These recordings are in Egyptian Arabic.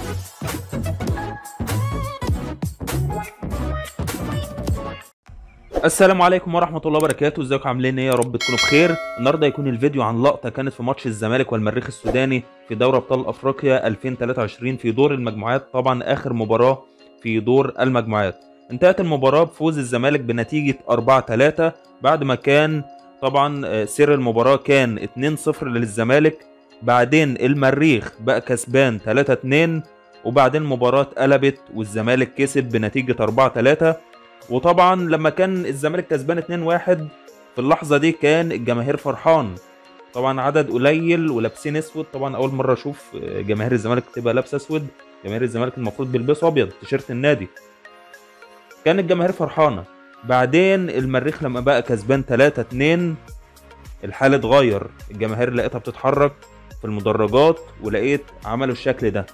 السلام عليكم ورحمة الله وبركاته ازيكم عاملين ايه يا رب تكونوا بخير النهارده هيكون الفيديو عن لقطة كانت في ماتش الزمالك والمريخ السوداني في دوري ابطال افريقيا 2023 في دور المجموعات طبعا اخر مباراة في دور المجموعات انتهت المباراة بفوز الزمالك بنتيجة 4-3 بعد ما كان طبعا آه، سير المباراة كان 2-0 للزمالك بعدين المريخ بقى كسبان 3-2 وبعدين المباراة اتقلبت والزمالك كسب بنتيجة 4-3 وطبعا لما كان الزمالك كسبان 2-1 في اللحظه دي كان الجماهير فرحان طبعا عدد قليل ولابسين اسود طبعا اول مره اشوف جماهير الزمالك تبقى لابسه اسود جماهير الزمالك المفروض بيلبسوا ابيض تيشيرت النادي كان الجماهير فرحانه بعدين المريخ لما بقى كسبان 3 2 الحال اتغير الجماهير لقيتها بتتحرك في المدرجات ولقيت عملوا الشكل ده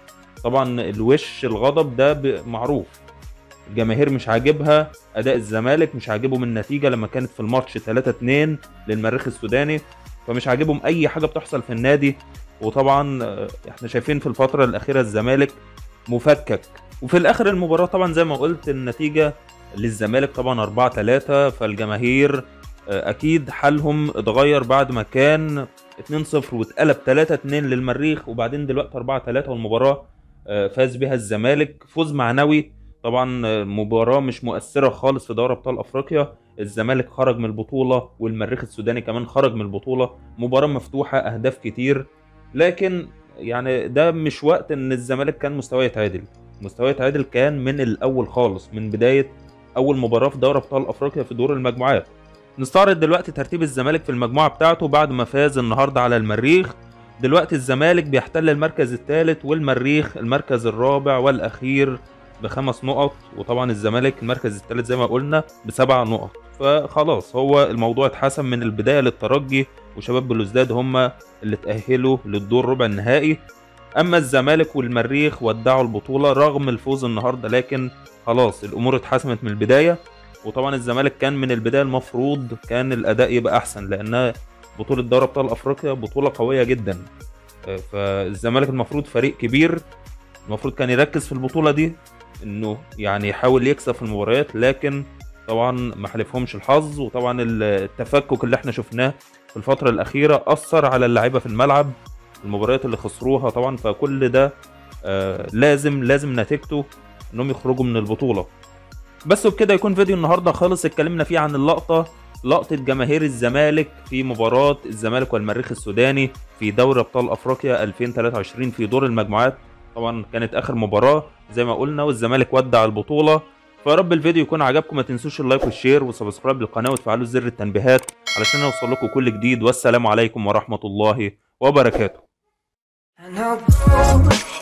طبعا الوش الغضب ده ب- معروف الجماهير مش عاجبها اداء الزمالك مش عاجبهم النتيجه لما كانت في الماتش 3 2 للمريخ السوداني فمش عاجبهم اي حاجه بتحصل في النادي وطبعا آه، احنا شايفين في الفتره الاخيره الزمالك مفكك وفي الاخر المباراه طبعا زي ما قلت النتيجه للزمالك طبعا 4 3 فالجماهير آه، اكيد حالهم اتغير بعد ما كان 2-0 واتقلب 3-2 للمريخ وبعدين دلوقتي 4-3 والمباراه آه، فاز بها الزمالك فوز معنوي طبعا آه، مباراه مش مؤثره خالص في دوري ابطال افريقيا الزمالك خرج من البطوله والمريخ السوداني كمان خرج من البطوله مباراه مفتوحه اهداف كتير لكن يعني ده مش وقت ان الزمالك كان مستواه يتعدل مستواه يتعدل كان من الاول خالص من بدايه اول مباراه في دوري ابطال افريقيا في دور المجموعات نستعرض دلوقتي ترتيب الزمالك في المجموعه بتاعته بعد ما فاز النهارده على المريخ دلوقتي الزمالك بيحتل المركز الثالث والمريخ المركز الرابع والاخير بخمس نقط وطبعا الزمالك المركز الثالث زي ما قلنا بسبع نقط فخلاص هو الموضوع اتحسم من البدايه للترجي وشباب بلوزداد هم اللي تاهلوا للدور ربع النهائي اما الزمالك والمريخ ودعوا البطوله رغم الفوز النهارده لكن خلاص الامور اتحسمت من البدايه وطبعا الزمالك كان من البدايه المفروض كان الاداء يبقى احسن لانها بطوله دوري ابطال افريقيا بطوله قويه جدا آه، فالزمالك المفروض فريق كبير المفروض كان يركز في البطوله دي انه يعني يحاول يكسب في المباريات لكن طبعا ما حلفهمش الحظ وطبعا التفكك اللي احنا شفناه في الفتره الاخيره اثر على اللعيبه في الملعب المباريات اللي خسروها طبعا فكل ده آه لازم لازم نتيجته انهم يخرجوا من البطوله بس وبكده يكون فيديو النهارده خالص اتكلمنا فيه عن اللقطه لقطه جماهير الزمالك في مباراه الزمالك والمريخ السوداني في دوري ابطال افريقيا 2023 في دور المجموعات طبعا كانت اخر مباراه زي ما قلنا والزمالك ودع البطوله فيا رب الفيديو يكون عجبكم ما تنسوش اللايك والشير والسبسكرايب للقناه وتفعلوا زر التنبيهات علشان يوصل لكم كل جديد والسلام عليكم ورحمه الله وبركاته And I'll go